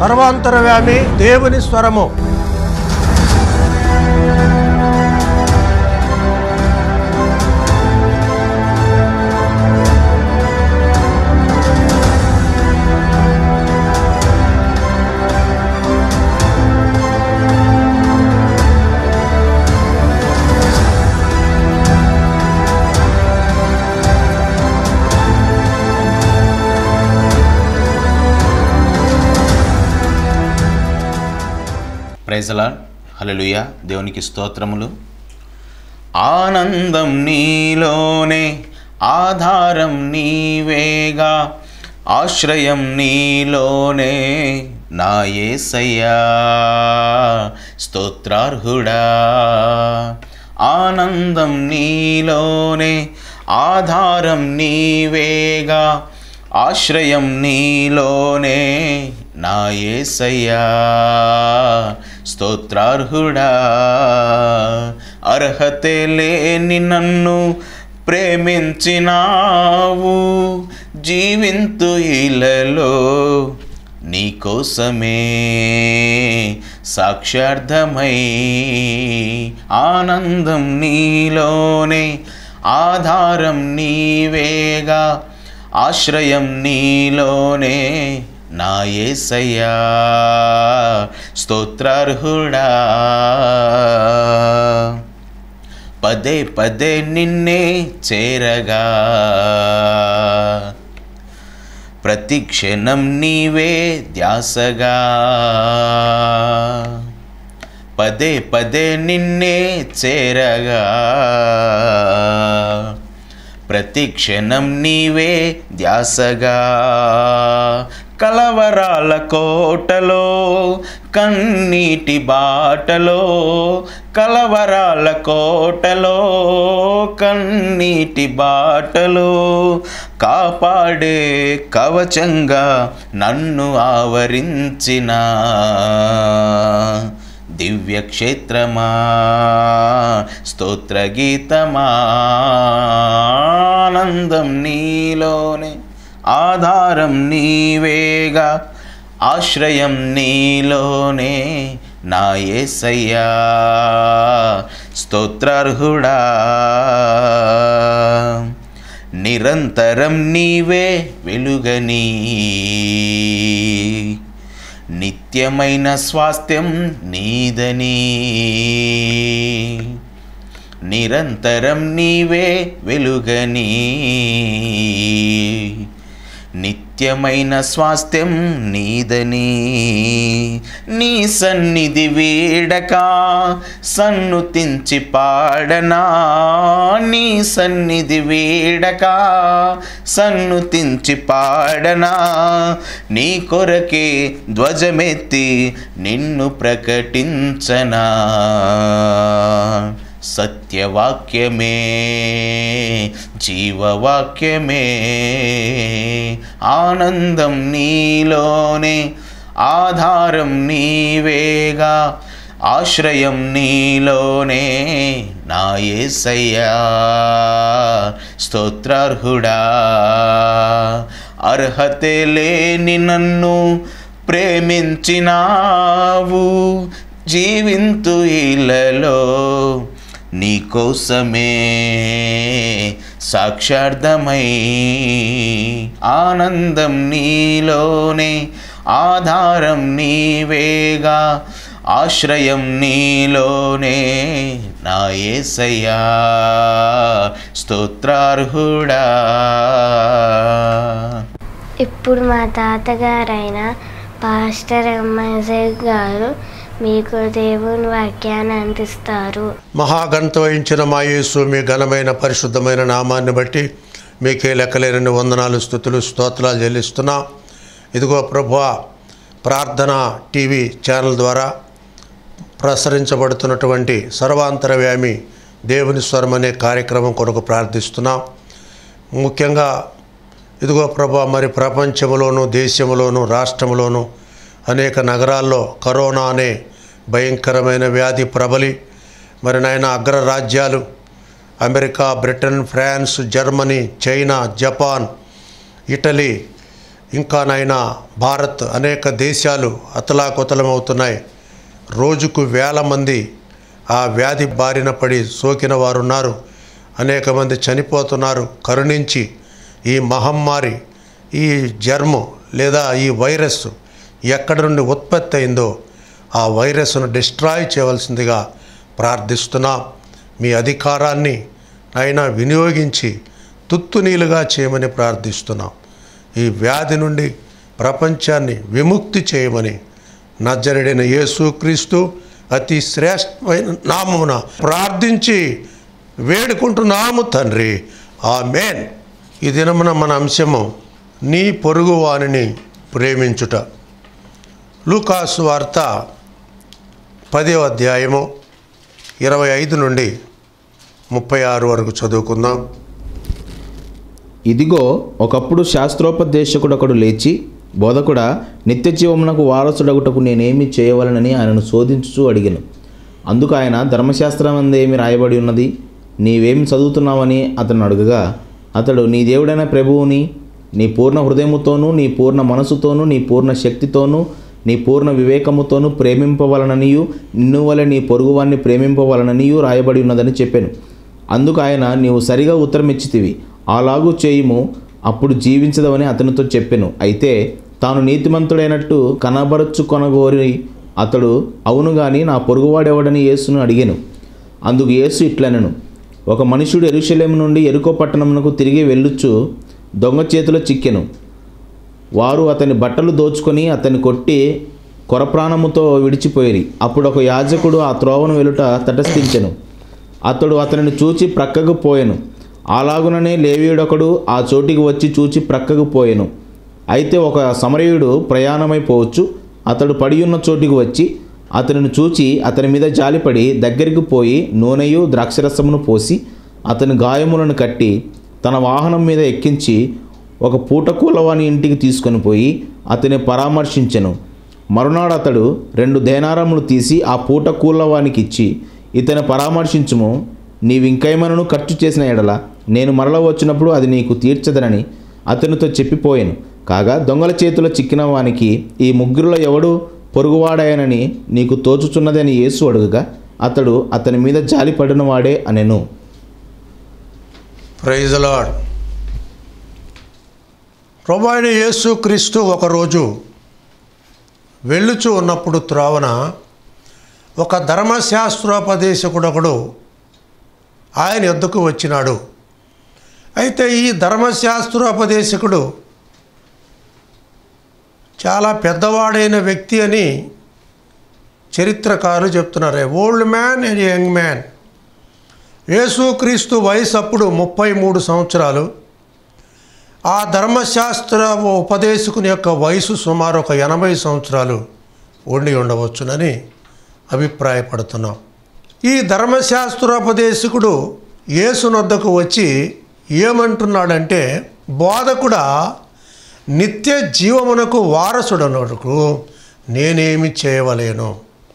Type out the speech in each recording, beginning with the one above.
సర్వాంతరవ్యామి దేవుని స్వరము ప్రైజలా హల్లెలూయా దేవునికి స్తోత్రములు ఆనందం నీలోనే ఆధారం నీవేగా ఆశ్రయం నీలోనే నా యేసయ్యా స్తోత్రార్హుడా ఆనందం నీలోనే ఆధారం నీవేగా ఆశ్రయం నీలోనే నా యేసయ్యా స్తోత్రార్హుడా అర్హతే లేని నన్ను ప్రేమించినావు జీవింతు ఇలలో నీకోసమే సాక్షార్థమై ఆనందం నీలోనే ఆధారం నీవేగా ఆశ్రయం నీలోనే నా యేసయ్యా స్తోత్రార్హుడా పదే పదే నిన్నే చేరగా ప్రతి క్షణం నీవే ధ్యాసగా పదే పదే నిన్నే చేరగా ప్రతి క్షణం నీవే ధ్యాసగా కలవరాల కోటలో కన్నీటి బాటలో కలవరాల కోటలో కన్నీటి బాటలో కాపాడే కవచంగా నన్ను ఆవరించిన దివ్యక్షేత్రమా స్తోత్రగీతమా ఆనందం నీలోనే ఆధారం నీవేగా ఆశ్రయం నీలోనే నా యేసయ్యా స్తోత్రార్హుడా నిరంతరం నీవే వెలుగని నిత్యమైన స్వాస్థ్యం నీదని నిరంతరం నీవే వెలుగని నిత్యమైన స్వాస్థ్యం నీదని నీ సన్నిధి వీడక సన్నుతించి పాడనా నీ సన్నిధి వీడక సన్నుతించి పాడనా నీ కొరకే ధ్వజమెత్తి నిన్ను ప్రకటించనా సత్యవాక్యమే జీవవాక్యమే ఆనందం నీలోనే ఆధారం నీవేగా ఆశ్రయం నీలోనే నా యేసయ్యా స్తోత్రార్హుడా అర్హతే లేని నన్ను ప్రేమించినావు జీవింతు ఇలలో నీకోసమే సాక్షార్థమై ఆనందం నీలోనే ఆధారం నీవేగా ఆశ్రయం నీలోనే నా యేసయ్యా స్తోత్రార్హుడా ఇప్పుడు మా తాతగారైన పాస్టర్ ఎంఎస్ఐ గారు మీకు దేవుని వాక్యాన్ని అందిస్తారు మహాగణత వహించిన మా యేసు మీ ఘనమైన పరిశుద్ధమైన నామాన్ని బట్టి మీకే లెక్కలేనన్ని వందనాలు స్థుతులు స్తోత్రాలు చెల్లిస్తున్నా ఇదిగో ప్రభు ప్రార్థన టీవీ ఛానల్ ద్వారా ప్రసరించబడుతున్నటువంటి సర్వాంతరవ్యామి దేవుని స్వరం అనే కార్యక్రమం కొరకు ప్రార్థిస్తున్నాం ముఖ్యంగా ఇదిగో ప్రభా మరి ప్రపంచంలోను దేశంలోను రాష్ట్రంలోను అనేక నగరాల్లో కరోనా అనే భయంకరమైన వ్యాధి ప్రబలి మరి నాయన అగ్రరాజ్యాలు America Britain France Germany China Japan Italy ఇంకా నైనా భారత్ అనేక దేశాలు అతలాకుతలమవుతున్నాయి రోజుకు వేల మంది ఆ వ్యాధి బారిన పడి సోకిన వారు ఉన్నారు అనేక మంది చనిపోతున్నారు కరుణించి ఈ మహమ్మారి ఈ జర్ము లేదా ఈ వైరస్ ఎక్కడి నుండి ఉత్పత్తి అయిందో ఆ వైరస్ను డిస్ట్రాయ్ చేయవలసిందిగా ప్రార్థిస్తున్నాం మీ అధికారాన్ని అయినా వినియోగించి తుత్తునీలుగా చేయమని ప్రార్థిస్తున్నాం ఈ వ్యాధి నుండి ప్రపంచాన్ని విముక్తి చేయమని నజరుడైన యేసుక్రీస్తు అతి శ్రేష్టమైన నామమున ప్రార్థించి వేడుకుంటున్నాము తండ్రి ఆ మేన్ ఈ దినమున మన అంశము నీ పొరుగు వానిని ప్రేమించుట లూకాసు వార్త పదో అధ్యాయము ఇరవై ఐదు నుండి ముప్పై ఆరు వరకు చదువుకుందాం ఇదిగో ఒకప్పుడు శాస్త్రోపదేశకుడు ఒకడు లేచి బోధకుడా నిత్య జీవమునకు వారసుడగుటకు నేనేమి చేయవలనని ఆయనను శోధించుచూ అడిగాను అందుకు ఆయన ధర్మశాస్త్రం అందేమి రాయబడి ఉన్నది నీవేమి చదువుతున్నావని అతను అడుగగా అతడు నీ దేవుడైన ప్రభువుని నీ పూర్ణ హృదయముతోనూ నీ పూర్ణ మనసుతోనూ నీ పూర్ణ శక్తితోనూ నీ పూర్ణ వివేకముతోనూ ప్రేమింపవలననియు నిన్ను వలె నీ పొరుగువాన్ని ప్రేమింపవలననియు రాయబడి ఉన్నదని చెప్పాను అందుకు ఆయన నీవు సరిగా ఉత్తరం ఇచ్చితివి అలాగూ చేయుము అప్పుడు జీవించదవని అతనితో చెప్పెను అయితే తాను నీతిమంతుడైనట్టు కనబరుచుకొనగోరి అతడు అవును గాని నా పొరుగువాడెవడని యేసును అడిగాను అందుకు యేసు ఇట్లనెను ఒక మనుషుడు ఎరుషలేము నుండి ఎరుకో పట్టణమునకు తిరిగి వెళ్ళుచు దొంగ చేతిలో చిక్కెను వారు అతని బట్టలు దోచుకొని అతన్ని కొట్టి కొరప్రాణముతో విడిచిపోయిరి అప్పుడు ఒక యాజకుడు ఆ త్రోవను వెలుట తటస్థించెను అతడు అతనిని చూచి ప్రక్కకు పోయెను అలాగుననే లేవీయుడొకడు ఆ చోటికి వచ్చి చూచి ప్రక్కకు పోయెను అయితే ఒక సమరయుడు ప్రయాణమైపోవచ్చు అతడు పడి ఉన్న చోటికి వచ్చి అతనిని చూచి అతని మీద జాలిపడి దగ్గరికి పోయి నూనెయు ద్రాక్షరసమును పోసి అతని గాయములను కట్టి తన వాహనం మీద ఎక్కించి ఒక పూటకూలవాని ఇంటికి తీసుకొని పోయి అతని పరామర్శించెను మరునాడు అతడు రెండు దేనారములు తీసి ఆ పూట కూలవానికి ఇచ్చి ఇతని పరామర్శించుము నీవింకేమైనాను ఖర్చు చేసిన ఎడల నేను మరల వచ్చినప్పుడు అది నీకు తీర్చదనని అతనితో చెప్పిపోయాను కాగా దొంగల చేతిలో చిక్కిన వానికి ఈ ముగ్గురులో ఎవడు పొరుగువాడాయనని నీకు తోచుచున్నదని యేసు అడుగగా అతడు అతని మీద జాలి పడిన వాడే అనెను ప్రైజ్ లాడ్ ప్రభు అయిన యేసు క్రీస్తు ఒకరోజు వెళ్ళుచు ఉన్నప్పుడు త్రోవన ఒక ధర్మశాస్త్రోపదేశకుడు ఒకడు ఆయన ఎద్దుకు వచ్చినాడు అయితే ఈ ధర్మశాస్త్రోపదేశకుడు చాలా పెద్దవాడైన వ్యక్తి అని చరిత్రకారులు చెప్తున్నారు old man and young man యేసుక్రీస్తు వయసు అప్పుడు ముప్పై మూడు సంవత్సరాలు ఆ ధర్మశాస్త్ర ఉపదేశకుని యొక్క వయసు సుమారు ఒక ఎనభై సంవత్సరాలు ఉండి ఉండవచ్చునని అభిప్రాయపడుతున్నాం ఈ ధర్మశాస్త్రోపదేశకుడు యేసునొద్దకు వచ్చి ఏమంటున్నాడంటే బోధకుడా నిత్య జీవమునకు వారసుడనకు నేనేమి చేయవలేను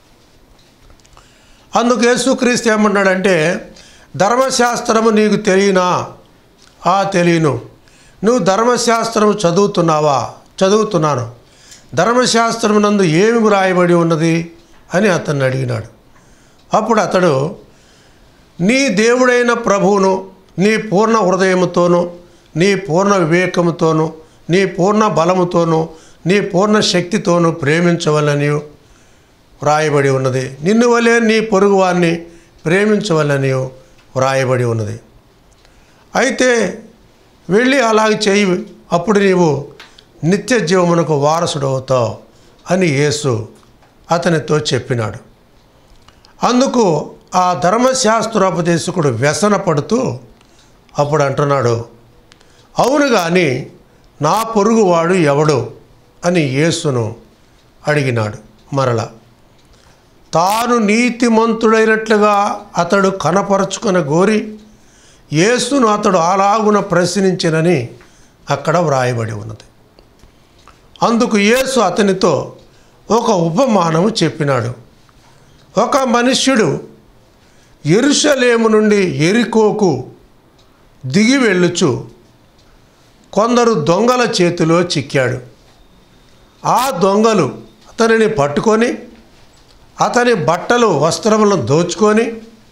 అందుకు యేసుక్రీస్తు ఏమన్నాడంటే ధర్మశాస్త్రము నీకు తెలియనా ఆ తెలియను నువ్వు ధర్మశాస్త్రము చదువుతున్నావా చదువుతున్నాను ధర్మశాస్త్రం నందు ఏమి వ్రాయబడి ఉన్నది అని అతన్ని అడిగినాడు అప్పుడు అతడు నీ దేవుడైన ప్రభువును నీ పూర్ణ హృదయముతోనూ నీ పూర్ణ వివేకముతోనూ నీ పూర్ణ బలముతోనూ నీ పూర్ణ శక్తితోనూ ప్రేమించవలని వ్రాయబడి ఉన్నది నిన్ను వలె నీ పొరుగువాన్ని ప్రేమించవలని వ్రాయబడి ఉన్నది అయితే వెళ్ళి అలాగ చేయి అప్పుడు నీవు నిత్య జీవమునకు వారసుడు అవుతావు అని యేసు అతనితో చెప్పినాడు అందుకు ఆ ధర్మశాస్త్రోపదేశకుడు వ్యసన పడుతూ అప్పుడు అంటున్నాడు అవును కానీ నా పొరుగువాడు ఎవడు అని యేసును అడిగినాడు మరలా తాను నీతిమంతుడైనట్లుగా అతడు కనపరుచుకుని గోరి యేసును అతడు అలాగున ప్రశ్నించినని అక్కడ వ్రాయబడి ఉన్నది అందుకు యేసు అతనితో ఒక ఉపమానము చెప్పినాడు ఒక మనుష్యుడు ఎరుషలేము నుండి ఎరికోకు దిగి వెళ్ళుచు కొందరు దొంగల చేతిలో చిక్కాడు ఆ దొంగలు అతనిని పట్టుకొని అతని బట్టలు వస్త్రములను దోచుకొని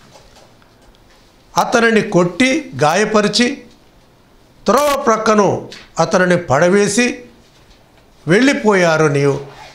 అతనిని కొట్టి గాయపరిచి త్రోవ ప్రక్కను అతనిని పడవేసి వెళ్ళిపోయారు నీవు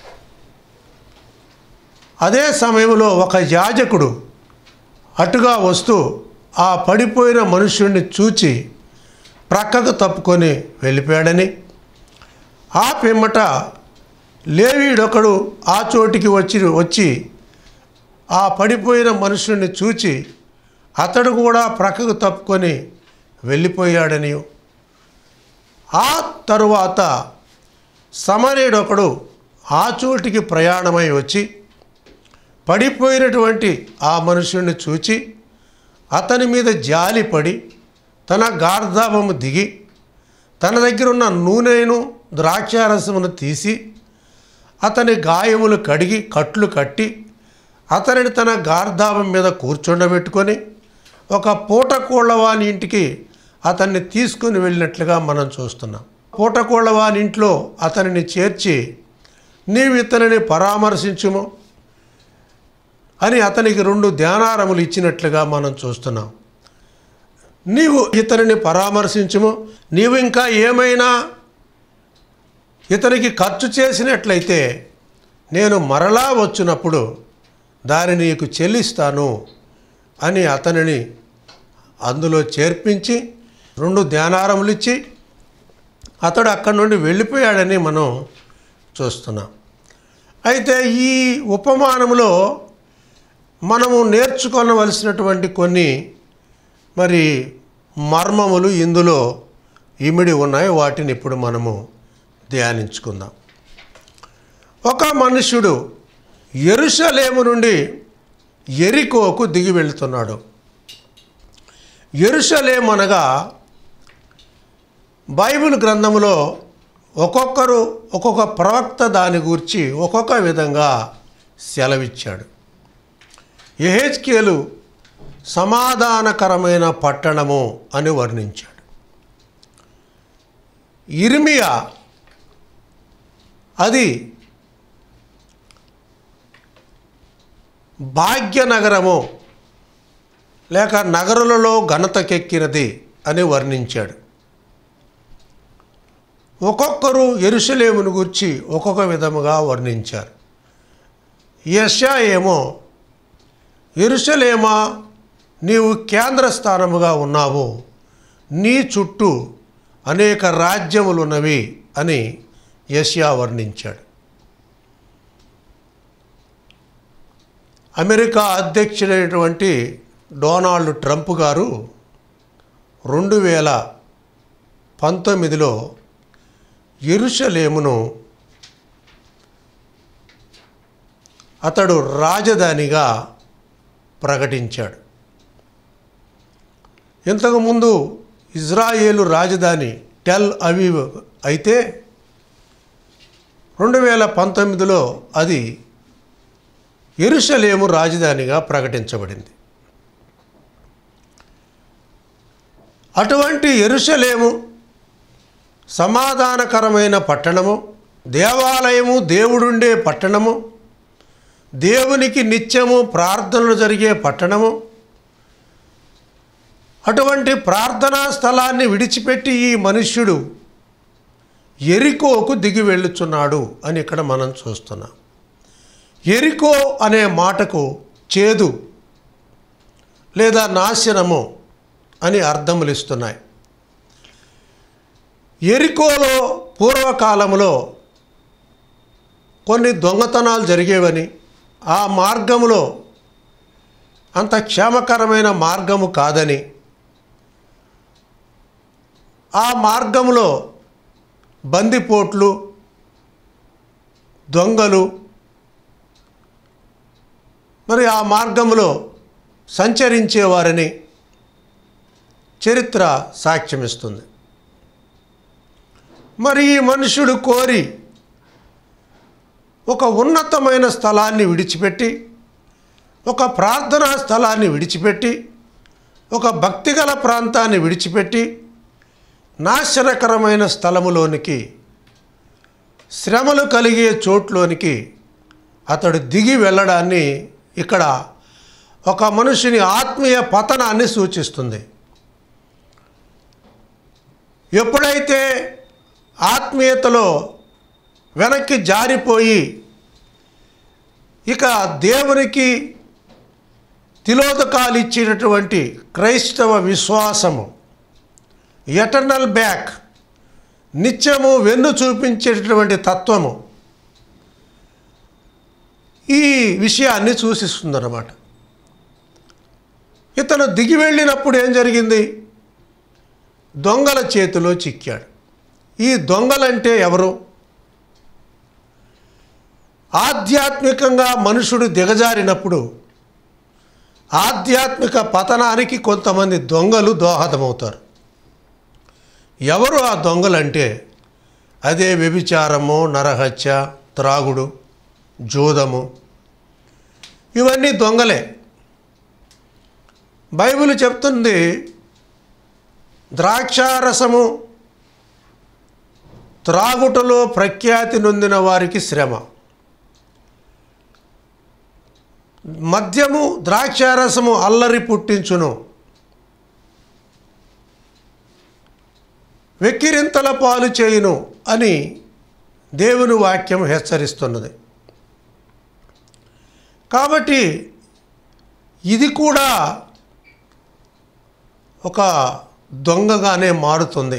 అదే సమయంలో ఒక యాజకుడు అటుగా వస్తూ ఆ పడిపోయిన మనుష్యుడిని చూచి ప్రక్కకు తప్పుకొని వెళ్ళిపోయాడని ఆ పిమ్మట లేవీడొకడు ఆ చోటికి వచ్చి వచ్చి ఆ పడిపోయిన మనుషుడిని చూచి అతడు కూడా ప్రక్కకు తప్పుకొని వెళ్ళిపోయాడని ఆ తరువాత సమరేడొకడు ఆ చోటికి ప్రయాణమై వచ్చి పడిపోయినటువంటి ఆ మనుషుడిని చూచి అతని మీద జాలిపడి తన గార్ధాపము దిగి తన దగ్గర ఉన్న నూనెను ద్రాక్షారసమును తీసి అతని గాయములు కడిగి కట్లు కట్టి అతనిని తన గార్ధాపం మీద కూర్చుండబెట్టుకొని ఒక పూటకోళ్ళవాని ఇంటికి అతన్ని తీసుకుని వెళ్ళినట్లుగా మనం చూస్తున్నాం పూటకోళ్ళవాని ఇంట్లో అతనిని చేర్చి నీవు ఇతనిని పరామర్శించుము అని అతనికి రెండు ధ్యానారములు ఇచ్చినట్లుగా మనం చూస్తున్నాం నీవు ఇతనిని పరామర్శించుము నీవు ఇంకా ఏమైనా ఇతనికి ఖర్చు చేసినట్లయితే నేను మరలా వచ్చినప్పుడు దానిని నీకు చెల్లిస్తాను అని అతనిని అందులో చేర్పించి రెండు ధ్యానారములు ఇచ్చి అతడు అక్కడి నుండి వెళ్ళిపోయాడని మనం చూస్తున్నాం అయితే ఈ ఉపమానంలో మనము నేర్చుకొనవలసినటువంటి కొన్ని మరి మర్మములు ఇందులో ఇమిడి ఉన్నాయి వాటిని ఇప్పుడు మనము ధ్యానించుకుందాం ఒక మనుష్యుడు ఎరుషలేము నుండి ఎరికోకు దిగి వెళుతున్నాడు ఎరుషలేం అనగా బైబిల్ గ్రంథంలో ఒక్కొక్కరు ఒక్కొక్క ప్రవక్త దాని గురించి ఒక్కొక్క విధంగా సెలవిచ్చాడు ఎహెచ్కేలు సమాధానకరమైన పట్టణము అని వర్ణించాడు ఇర్మియా అది భాగ్యనగరము లేక నగరులలో ఘనతకెక్కినది అని వర్ణించాడు ఒక్కొక్కరు ఎరుసలేమును గురించి ఒక్కొక్క విధముగా వర్ణించారు యశా ఏమో ఎరుసలేమా నీవు కేంద్ర స్థానముగా ఉన్నావు నీ చుట్టూ అనేక రాజ్యములున్నవి అని యష్యా వర్ణించాడు అమెరికా అధ్యక్షుడైనటువంటి డొనాల్డ్ ట్రంప్ గారు రెండు వేల పంతొమ్మిదిలో ఎరుషలేమును అతడు రాజధానిగా ప్రకటించాడు ఇంతకుముందు ఇజ్రాయేలు రాజధాని టెల్ అవీవ్ అయితే రెండు వేల పంతొమ్మిదిలో అది ఎరుషలేము రాజధానిగా ప్రకటించబడింది అటువంటి ఎరుషలేము సమాధానకరమైన పట్టణము దేవాలయము దేవుడుండే పట్టణము దేవునికి నిత్యము ప్రార్థనలు జరిగే పట్టణము అటువంటి ప్రార్థనా స్థలాన్ని విడిచిపెట్టి ఈ మనుష్యుడు ఎరికోకు దిగి వెళ్ళుచున్నాడు అని ఇక్కడ మనం చూస్తున్నాం ఎరికో అనే మాటకు చేదు లేదా నాశనము అని అర్థములు ఇస్తున్నాయి ఎరికోలో పూర్వకాలంలో కొన్ని దొంగతనాలు జరిగేవని ఆ మార్గములో అంత క్షేమకరమైన మార్గము కాదని ఆ మార్గంలో బందిపోట్లు దొంగలు మరి ఆ మార్గంలో సంచరించేవారని చరిత్ర సాక్ష్యమిస్తుంది మరి ఈ మనుషుడు కోరి ఒక ఉన్నతమైన స్థలాన్ని విడిచిపెట్టి ఒక ప్రార్థనా స్థలాన్ని విడిచిపెట్టి ఒక భక్తిగల ప్రాంతాన్ని విడిచిపెట్టి నాశనకరమైన స్థలములోనికి శ్రమలు కలిగే చోట్లోనికి అతడు దిగి వెళ్ళడాన్ని ఇక్కడ ఒక మనుషుని ఆత్మీయ పతనాన్ని సూచిస్తుంది ఎప్పుడైతే ఆత్మీయతలో వెనక్కి జారిపోయి ఇక దేవునికి తిలోదకాలు ఇచ్చినటువంటి క్రైస్తవ విశ్వాసము ఎటర్నల్ బ్యాక్ నిత్యము వెన్ను చూపించేటటువంటి తత్వము ఈ విషయాన్ని సూచిస్తుందన్నమాట ఇతను దిగి వెళ్ళినప్పుడు ఏం జరిగింది దొంగల చేతిలో చిక్కాడు ఈ దొంగలంటే ఎవరు ఆధ్యాత్మికంగా మనుషుడు దిగజారినప్పుడు ఆధ్యాత్మిక పతనానికి కొంతమంది దొంగలు దోహదమవుతారు ఎవరు ఆ దొంగలంటే అదే వ్యభిచారము నరహత్య త్రాగుడు జూదము ఇవన్నీ దొంగలే బైబిల్ చెప్తుంది ద్రాక్షారసము త్రాగుటలో ప్రఖ్యాతి నొందిన వారికి శ్రమ మద్యము ద్రాక్షారసము అల్లరి పుట్టించును వెక్కిరింతల పాలు చేయును అని దేవుని వాక్యం హెచ్చరిస్తున్నది కాబట్టి ఇది కూడా ఒక దొంగగానే మారుతుంది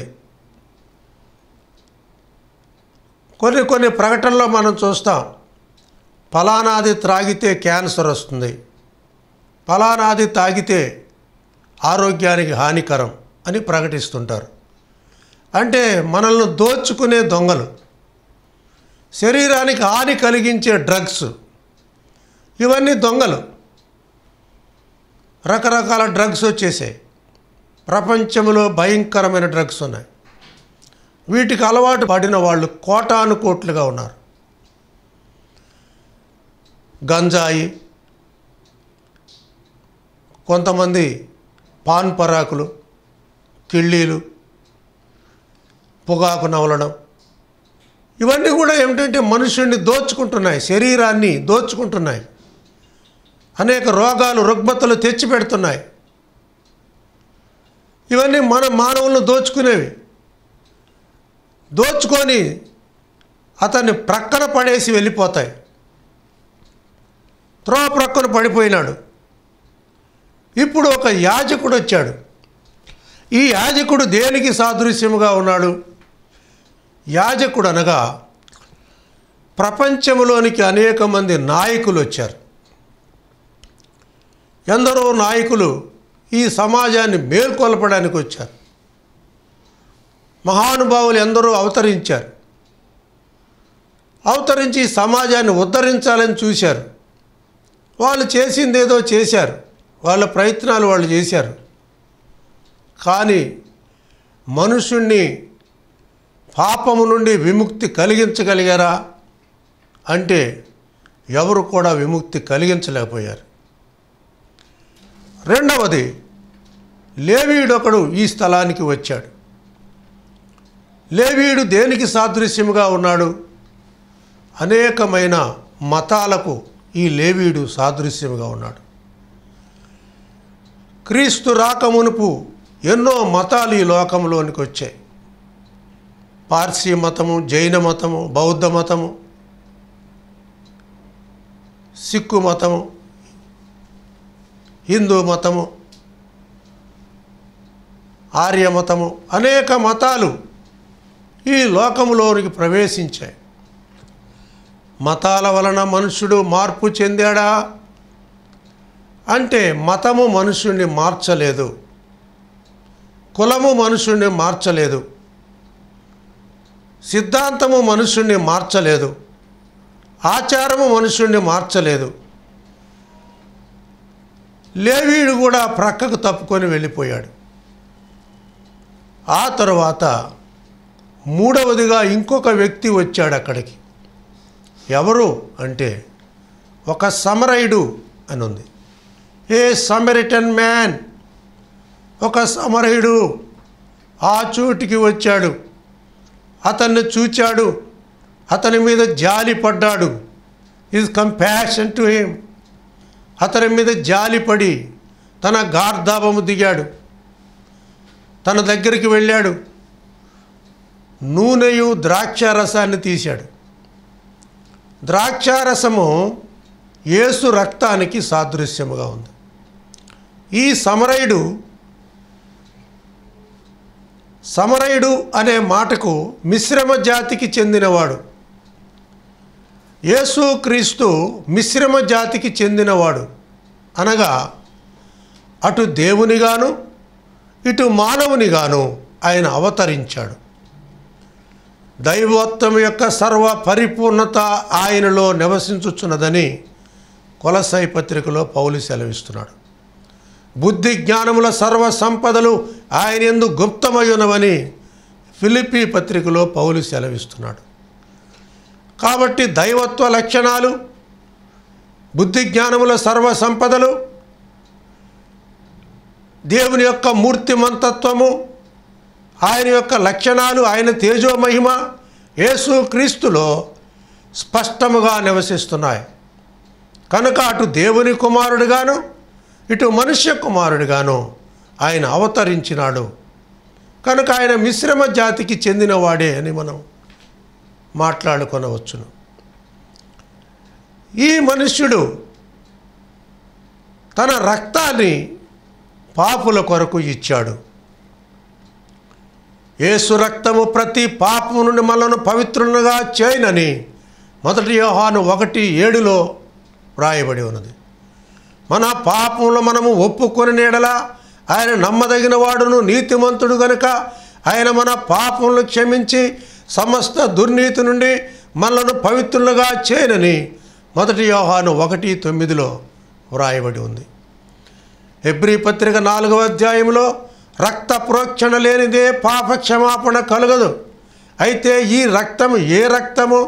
కొన్ని కొన్ని ప్రకటనలో మనం చూస్తాం ఫలానాది త్రాగితే క్యాన్సర్ వస్తుంది ఫలానాది తాగితే ఆరోగ్యానికి హానికరం అని ప్రకటిస్తుంటారు అంటే మనల్ని దోచుకునే దొంగలు శరీరానికి హాని కలిగించే డ్రగ్స్ ఇవన్నీ దొంగలు రకరకాల డ్రగ్స్ వచ్చేసాయి ప్రపంచంలో భయంకరమైన డ్రగ్స్ ఉన్నాయి వీటికి అలవాటు పడిన వాళ్ళు కోటాను కోట్లుగా ఉన్నారు గంజాయి కొంతమంది పాన్ పరాకులు కిళ్ళీలు పొగాకు నవలడం ఇవన్నీ కూడా ఏమిటంటే మనుషుడిని దోచుకుంటున్నాయి శరీరాన్ని దోచుకుంటున్నాయి అనేక రోగాలు రుగ్మతలు తెచ్చిపెడుతున్నాయి ఇవన్నీ మన మానవులను దోచుకునేవి దోచుకొని అతన్ని ప్రక్కన పడేసి వెళ్ళిపోతాయి త్రో ప్రక్కన పడిపోయినాడు ఇప్పుడు ఒక యాజకుడు వచ్చాడు ఈ యాజకుడు దేనికి సాదృశ్యముగా ఉన్నాడు యాజకుడు అనగా ప్రపంచంలోనికి అనేక మంది నాయకులు వచ్చారు ఎందరో నాయకులు ఈ సమాజాన్ని మేల్కొల్పడానికి వచ్చారు మహానుభావులు ఎందరో అవతరించారు అవతరించి ఈ సమాజాన్ని ఉద్ధరించాలని చూశారు వాళ్ళు చేసింది ఏదో చేశారు వాళ్ళ ప్రయత్నాలు వాళ్ళు చేశారు కానీ మనుషుణ్ణి పాపము నుండి విముక్తి కలిగించగలిగారా అంటే ఎవరు కూడా విముక్తి కలిగించలేకపోయారు రెండవది లేవీడొకడు ఈ స్థలానికి వచ్చాడు లేవీడు దేనికి సాదృశ్యముగా ఉన్నాడు అనేకమైన మతాలకు ఈ లేవీడు సాదృశ్యముగా ఉన్నాడు క్రీస్తు రాకమునుపు ఎన్నో మతాలు ఈ లోకంలోనికి వచ్చాయి పార్సీ మతము జైన మతము బౌద్ధ మతము సిక్కు మతము హిందూ మతము ఆర్య మతము అనేక మతాలు ఈ లోకంలోనికి ప్రవేశించాయి మతాల వలన మనుషుడు మార్పు చెందాడా అంటే మతము మనుషుణ్ణి మార్చలేదు కులము మనుషుణ్ణి మార్చలేదు సిద్ధాంతము మనుషుణ్ణి మార్చలేదు ఆచారము మనుషుణ్ణి మార్చలేదు లేవీడు కూడా ప్రక్కకు తప్పుకొని వెళ్ళిపోయాడు ఆ తరువాత మూడవదిగా ఇంకొక వ్యక్తి వచ్చాడు అక్కడికి ఎవరు అంటే ఒక సమరయుడు అని ఉంది ఏ సమరిటన్ మ్యాన్ ఒక సమరయుడు ఆ చోటికి వచ్చాడు అతన్ని చూచాడు అతని మీద జాలి పడ్డాడు ఈజ్ కంపాషన్ టు హిమ్ అతని మీద జాలిపడి తన గార్ధాపము దిగాడు తన దగ్గరికి వెళ్ళాడు నూనెయు ద్రాక్షారసాన్ని తీశాడు ద్రాక్షారసము యేసు రక్తానికి సాదృశ్యముగా ఉంది ఈ సమరయుడు సమరయుడు అనే మాటకు మిశ్రమ జాతికి చెందినవాడు యేసు క్రీస్తు మిశ్రమ జాతికి చెందినవాడు అనగా అటు దేవునిగాను ఇటు మానవునిగాను ఆయన అవతరించాడు దైవత్వం యొక్క సర్వ పరిపూర్ణత ఆయనలో నివసించుచున్నదని కొలసై పత్రికలో పౌలు సెలవిస్తున్నాడు బుద్ధి జ్ఞానముల సర్వ సంపదలు ఆయన ఎందు గుప్తమయ్యునవని ఫిలిపి పత్రికలో పౌలు సెలవిస్తున్నాడు కాబట్టి దైవత్వ లక్షణాలు బుద్ధి జ్ఞానముల సర్వ సంపదలు దేవుని యొక్క మూర్తిమంతత్వము ఆయన యొక్క లక్షణాలు ఆయన తేజో మహిమ యేసు క్రీస్తులో స్పష్టముగా నివసిస్తున్నాయి కనుక అటు దేవుని కుమారుడుగాను ఇటు మనుష్య కుమారుడుగాను ఆయన అవతరించినాడు కనుక ఆయన మిశ్రమ జాతికి చెందినవాడే అని మనం మాట్లాడుకొనవచ్చును ఈ మనుష్యుడు తన రక్తాన్ని పాపుల కొరకు ఇచ్చాడు యేసు రక్తము ప్రతి పాపము నుండి మనను పవిత్రులుగా చేయనని మొదటి యోహాను ఒకటి ఏడులో వ్రాయబడి ఉన్నది మన పాపములు మనము ఒప్పుకొని నీడలా ఆయన నమ్మదగిన వాడును నీతిమంతుడు గనుక ఆయన మన పాపములను క్షమించి సమస్త దుర్నీతి నుండి మనలను పవిత్రులుగా చేయనని మొదటి యోహాను ఒకటి తొమ్మిదిలో వ్రాయబడి ఉంది హెబ్రీ పత్రిక నాలుగవ అధ్యాయంలో రక్త ప్రోక్షణ లేనిదే పాప క్షమాపణ కలగదు అయితే ఈ రక్తము ఏ రక్తము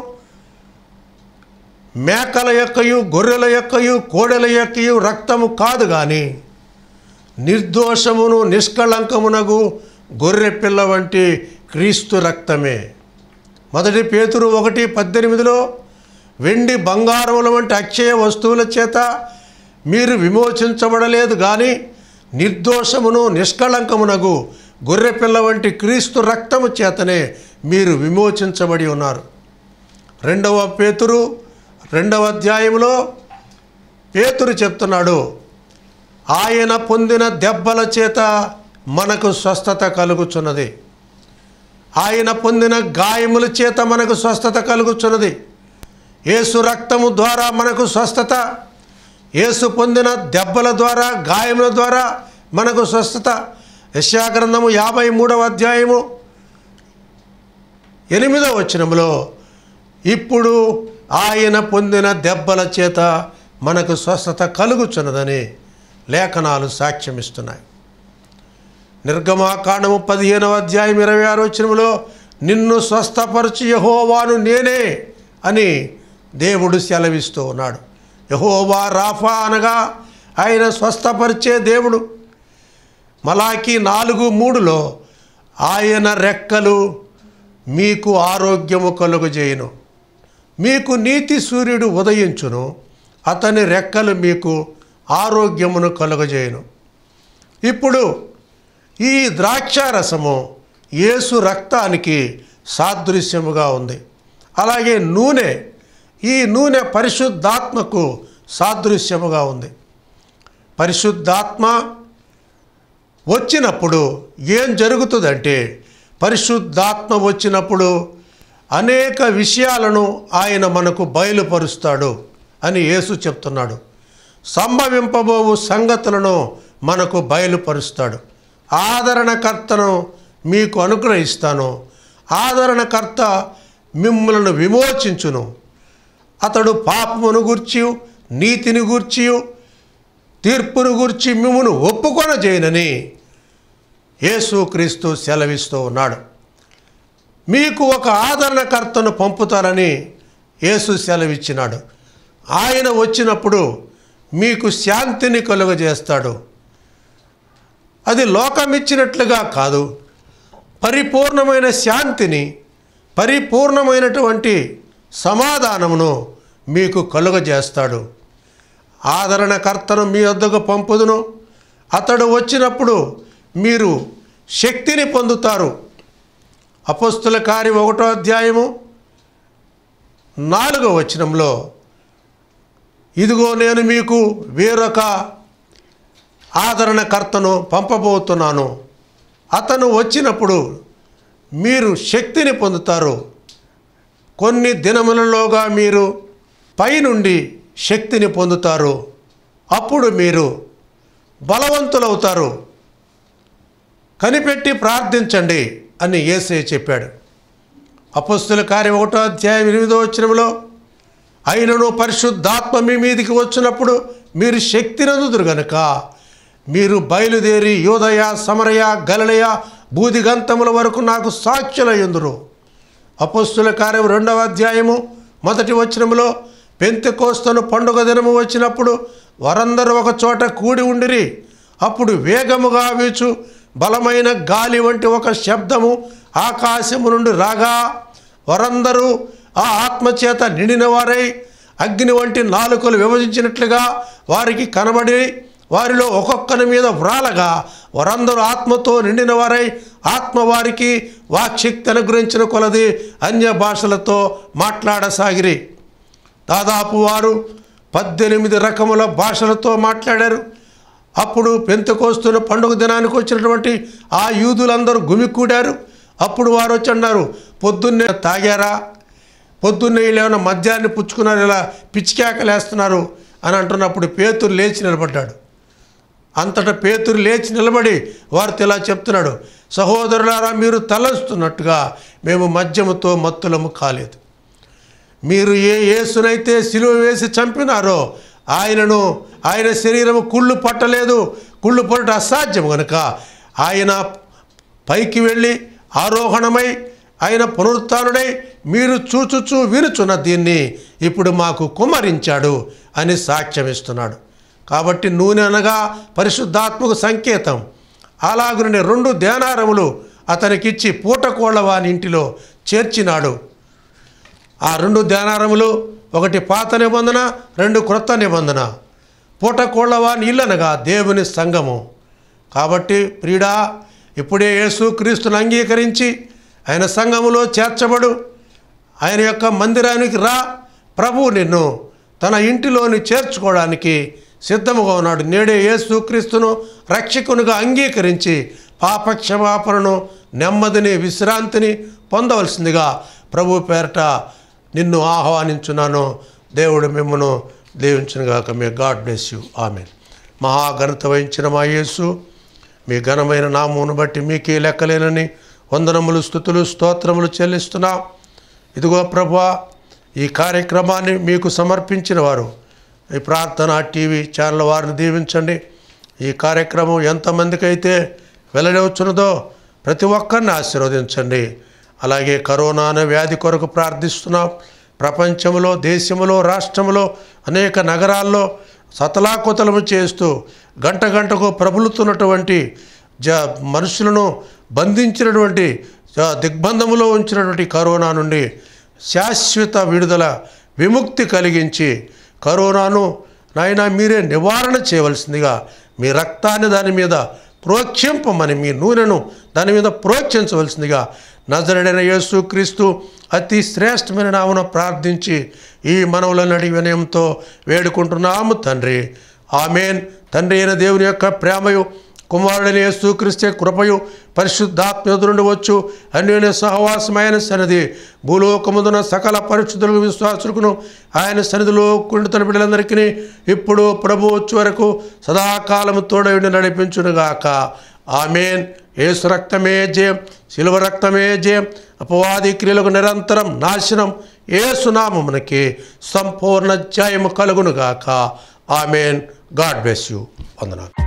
మేకల యొక్కయు గొర్రెల యొక్కయు కోడెల యొక్కయు రక్తము కాదు కానీ నిర్దోషమును నిష్కళంకమునగు గొర్రె పిల్ల వంటి క్రీస్తు రక్తమే మొదటి పేతురు ఒకటి పద్దెనిమిదిలో వెండి బంగారముల వంటి అక్షయ వస్తువుల చేత మీరు విమోచించబడలేదు కానీ నిర్దోషమును నిష్కళంకమునగు గొర్రె పిల్ల వంటి క్రీస్తు రక్తము చేతనే మీరు విమోచించబడి ఉన్నారు రెండవ పేతురు రెండవ అధ్యాయంలో పేతురు చెప్తున్నాడు ఆయన పొందిన దెబ్బల చేత మనకు స్వస్థత కలుగుచున్నది ఆయన పొందిన గాయముల చేత మనకు స్వస్థత కలుగుచున్నది యేసు రక్తము ద్వారా మనకు స్వస్థత యేసు పొందిన దెబ్బల ద్వారా గాయముల ద్వారా మనకు స్వస్థత యశాగ్రంథము యాభై మూడవ అధ్యాయము ఎనిమిదవ వచనములో ఇప్పుడు ఆయన పొందిన దెబ్బల చేత మనకు స్వస్థత కలుగుచున్నదని లేఖనాలు సాక్ష్యమిస్తున్నాయి నిర్గమాకాండము పదిహేనవ అధ్యాయం ఇరవై ఆరు వచనములో నిన్ను స్వస్థపరచు యహోవాను నేనే అని దేవుడు సెలవిస్తూ ఉన్నాడు యహోవా రాఫా అనగా ఆయన స్వస్థపరిచే దేవుడు మలాకి నాలుగు మూడులో ఆయన రెక్కలు మీకు ఆరోగ్యము కలుగజేయును మీకు నీతి సూర్యుడు ఉదయించును అతని రెక్కలు మీకు ఆరోగ్యమును కలుగజేయును ఇప్పుడు ఈ ద్రాక్షారసము యేసు రక్తానికి సాదృశ్యముగా ఉంది అలాగే నూనె ఈ నూనె పరిశుద్ధాత్మకు సాదృశ్యముగా ఉంది పరిశుద్ధాత్మ వచ్చినప్పుడు ఏం జరుగుతుందంటే పరిశుద్ధాత్మ వచ్చినప్పుడు అనేక విషయాలను ఆయన మనకు బయలుపరుస్తాడు అని యేసు చెప్తున్నాడు సంభవింపబోవు సంగతులను మనకు బయలుపరుస్తాడు ఆదరణకర్తను మీకు అనుగ్రహిస్తాను ఆదరణకర్త మిమ్మల్ని విమోచించును అతడు పాపమును గూర్చి నీతిని గూర్చి తీర్పును గూర్చి మిమ్మను ఒప్పుకొన చేయనని యేసుక్రీస్తు సెలవిస్తూ ఉన్నాడు మీకు ఒక ఆదరణకర్తను పంపుతారని యేసు సెలవిచ్చినాడు ఆయన వచ్చినప్పుడు మీకు శాంతిని కలుగజేస్తాడు అది లోకమిచ్చినట్లుగా కాదు పరిపూర్ణమైన శాంతిని పరిపూర్ణమైనటువంటి సమాధానమును మీకు కలుగజేస్తాడు ఆదరణకర్తను మీ వద్దకు పంపుదును అతడు వచ్చినప్పుడు మీరు శక్తిని పొందుతారు అపస్తుల కార్యం ఒకటో అధ్యాయము నాలుగో వచనంలో ఇదిగో నేను మీకు వేరొక ఆదరణకర్తను పంపబోతున్నాను అతను వచ్చినప్పుడు మీరు శక్తిని పొందుతారు కొన్ని దినములలోగా మీరు పైనుండి శక్తిని పొందుతారు అప్పుడు మీరు బలవంతులవుతారు కనిపెట్టి ప్రార్థించండి అని యేసే చెప్పాడు అపస్తుల కార్యం ఒకటో అధ్యాయం ఎనిమిదో వచ్చినంలో అయినను పరిశుద్ధాత్మ మీ మీదికి వచ్చినప్పుడు మీరు శక్తి నందుదురు గనుక మీరు బయలుదేరి యోదయ సమరయ గలలయ బూదిగంతముల వరకు నాకు సాక్షులయ్యుందురు అపస్తుల కార్యం రెండవ అధ్యాయము మొదటి వచనములో పెంతెకోస్తను పండుగ దినము వచ్చినప్పుడు వారందరూ ఒక చోట కూడి ఉండిరి అప్పుడు వేగముగా వీచు బలమైన గాలి వంటి ఒక శబ్దము ఆకాశము నుండి రాగా వారందరూ ఆ ఆత్మచేత నిండిన వారై అగ్ని వంటి నాలుకలు విభజించినట్లుగా వారికి కనబడి వారిలో ఒక్కొక్కరి మీద వ్రాలగా వారందరూ ఆత్మతో నిండిన వారై ఆత్మ వారికి వాక్శక్తి అనుగ్రహించిన కొలది అన్య భాషలతో మాట్లాడసాగిరి దాదాపు వారు పద్దెనిమిది రకముల భాషలతో మాట్లాడారు అప్పుడు పెంతకోస్తున్న పండుగ దినానికి వచ్చినటువంటి ఆ యూదులందరూ గుమికూడారు అప్పుడు వారు వచ్చి అన్నారు పొద్దున్నే తాగారా పొద్దున్నే వీళ్ళు ఏమైనా మద్యాన్ని పుచ్చుకున్నారు ఇలా పిచ్చికేకలేస్తున్నారు అని అంటున్నప్పుడు పేతురు లేచి నిలబడ్డాడు అంతటా పేతురు లేచి నిలబడి వారితో ఇలా చెప్తున్నాడు సహోదరులారా మీరు తలస్తున్నట్టుగా మేము మద్యముతో మత్తులము కాలేదు మీరు ఏ యేసునైతే సిలువ వేసి చంపినారో ఆయనను ఆయన శరీరము కుళ్ళు పట్టలేదు కుళ్ళు పడట అసాధ్యం కనుక ఆయన పైకి వెళ్ళి ఆరోహణమై ఆయన పునరుత్డై మీరు చూచుచూ వినుచున్న దీన్ని ఇప్పుడు మాకు కుమరించాడు అని సాక్ష్యం ఇస్తున్నాడు కాబట్టి నూనె అనగా పరిశుద్ధాత్మకు సంకేతం అలాగునే రెండు ధ్యానారములు అతనికిచ్చి పూటకోళ్ళ వాని ఇంటిలో చేర్చినాడు ఆ రెండు ధ్యానారములు ఒకటి పాత నిబంధన రెండు క్రొత్త నిబంధన పూటకోళ్ళవా నీళ్ళనగా దేవుని సంఘము కాబట్టి ప్రియుడా ఇప్పుడే యేసు క్రీస్తుని అంగీకరించి ఆయన సంఘములో చేర్చబడు ఆయన యొక్క మందిరానికి రా ప్రభు నిన్ను తన ఇంటిలోని చేర్చుకోవడానికి సిద్ధముగా ఉన్నాడు నేడే యేసు క్రీస్తును రక్షకునిగా అంగీకరించి పాపక్షమాపణను నెమ్మదిని విశ్రాంతిని పొందవలసిందిగా ప్రభు పేరట నిన్ను ఆహ్వానించున్నాను దేవుడు మిమ్మను దీవించునుగాక మీ గాడ్ బ్లెస్ యూ ఆమె మహాఘనత వహించిన మా యేసు మీ ఘనమైన నామమును బట్టి మీకే లెక్కలేనని వందనములు స్థుతులు స్తోత్రములు చెల్లిస్తున్నా ఇదిగో ప్రభా ఈ కార్యక్రమాన్ని మీకు సమర్పించిన వారు ఈ ప్రార్థన టీవీ ఛానల్ వారిని దీవించండి ఈ కార్యక్రమం ఎంతమందికి అయితే వెల్లడవుచున్నదో ప్రతి ఒక్కరిని ఆశీర్వదించండి అలాగే కరోనా అనే వ్యాధి కొరకు ప్రార్థిస్తున్నాం ప్రపంచంలో దేశంలో రాష్ట్రంలో అనేక నగరాల్లో సతలాకుతలము చేస్తూ గంట గంటకు ప్రబలుతున్నటువంటి జ మనుషులను బంధించినటువంటి జ- దిగ్బంధములో ఉంచినటువంటి కరోనా నుండి శాశ్వత విడుదల విముక్తి కలిగించి కరోనాను నాయన మీరే నివారణ చేయవలసిందిగా మీ రక్తాన్ని దాని మీద ప్రోక్షింపమని మీ నూనెను దాని మీద ప్రోక్షించవలసిందిగా నజరడైన యేసు క్రీస్తు అతి శ్రేష్టమైన నామను ప్రార్థించి ఈ మనవులను అడిగి వినయంతో వేడుకుంటున్నాము తండ్రి ఆమెన్ తండ్రి అయిన దేవుని యొక్క ప్రేమయు కుమారుడైన యేసుక్రీస్తే కృపయు పరిశుద్ధాత్మయుడు నుండి వచ్చు అన్యోన్య సహవాసమైన సన్నిధి భూలోకముందున సకల పరిశుద్ధులకు విశ్వాసులకును ఆయన సన్నిధిలో కుండుతున్న బిడ్డలందరికీ ఇప్పుడు ప్రభు వచ్చే వరకు సదాకాలము తోడయుండి నడిపించునుగాక ఆమెన్ ఏసు రక్తమే జయం శిలువ రక్తమే జయం అపవాది క్రియలకు నిరంతరం నాశనం ఏసునామమునకి సంపూర్ణ జయము కలుగునుగాక ఆమెన్ గాడ్ బ్లెస్ యూ వందనాలు